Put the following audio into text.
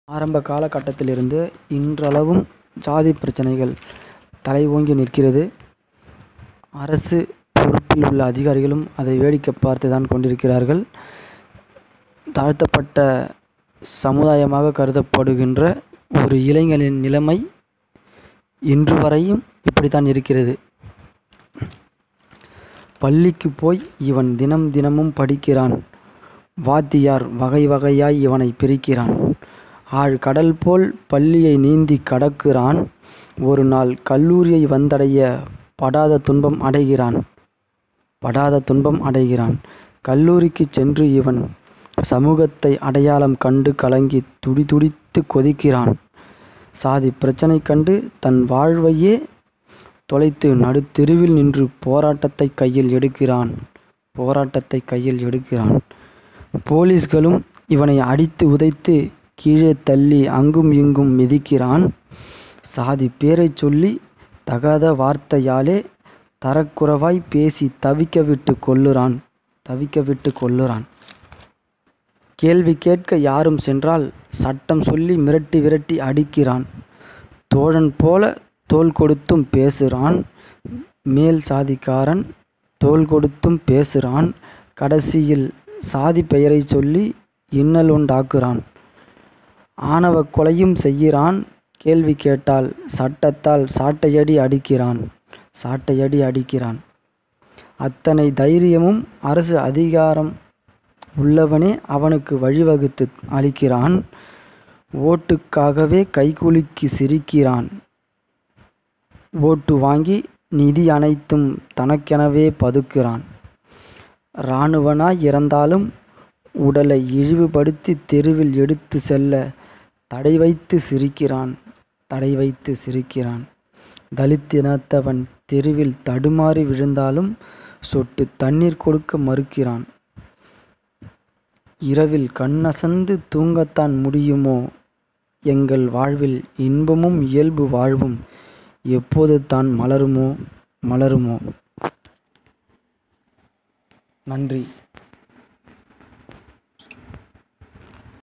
ஆரம்ப காலகட்டத்திலிருந்து இன்றளவும் ஜாதி பிரச்சனைகள் தலை ஓங்கி நிற்கிறது அரசு பொறுப்பில் உள்ள அதிகாரிகளும் அதை வேடிக்கை பார்த்து தான் கொண்டிருக்கிறார்கள் தாழ்த்தப்பட்ட சமுதாயமாக கருதப்படுகின்ற ஒரு இளைஞனின் நிலைமை இன்று வரையும் இப்படித்தான் இருக்கிறது பள்ளிக்கு போய் இவன் தினம் தினமும் படிக்கிறான் வாத்தியார் வகை வகையாய் இவனை பிரிக்கிறான் ஆழ் கடல் போல் பள்ளியை நீந்தி கடக்கிறான் ஒரு நாள் கல்லூரியை வந்தடைய படாத துன்பம் அடைகிறான் படாத துன்பம் அடைகிறான் கல்லூரிக்கு சென்று இவன் சமூகத்தை அடையாளம் கண்டு கலங்கி துடிதுடித்து கொதிக்கிறான் சாதி பிரச்சனை கண்டு தன் வாழ்வையே தொலைத்து நடுத்தெருவில் நின்று போராட்டத்தை கையில் எடுக்கிறான் போராட்டத்தை கையில் எடுக்கிறான் போலீஸ்களும் இவனை அடித்து உதைத்து கீழே தள்ளி அங்கும் இங்கும் மிதிக்கிறான் சாதி பேரைச் சொல்லி தகாத வார்த்தையாலே தரக்குறைவாய் பேசி தவிக்க விட்டு கொல்லுறான் தவிக்க விட்டு கொல்லுறான் கேள்வி கேட்க யாரும் சென்றால் சட்டம் சொல்லி மிரட்டி விரட்டி அடிக்கிறான் தோழன் போல தோள் கொடுத்தும் பேசுகிறான் மேல் சாதிக்காரன் தோள் கொடுத்தும் பேசுகிறான் கடைசியில் சாதி பெயரை சொல்லி இன்னல் உண்டாக்குறான் ஆணவ கொலையும் செய்கிறான் கேள்வி கேட்டால் சட்டத்தால் சாட்டையடி அடிக்கிறான் சாட்டையடி அடிக்கிறான் அத்தனை தைரியமும் அரசு அதிகாரம் உள்ளவனே அவனுக்கு வழிவகுத்து அளிக்கிறான் ஓட்டுக்காகவே கைகுலுக்கி சிரிக்கிறான் ஓட்டு வாங்கி நிதி அனைத்தும் தனக்கெனவே பதுக்கிறான் இராணுவனாய் இறந்தாலும் உடலை இழிவுபடுத்தி தெருவில் எடுத்து செல்ல தடை வைத்து சிரிக்கிறான் தடை வைத்து சிரிக்கிறான் தலித் இனத்தவன் தெருவில் தடுமாறி விழுந்தாலும் சொட்டு தண்ணீர் கொடுக்க மறுக்கிறான் இரவில் கண்ணசந்து தூங்கத்தான் முடியுமோ எங்கள் வாழ்வில் இன்பமும் இயல்பு வாழ்வும் எப்போது தான் மலருமோ மலருமோ நன்றி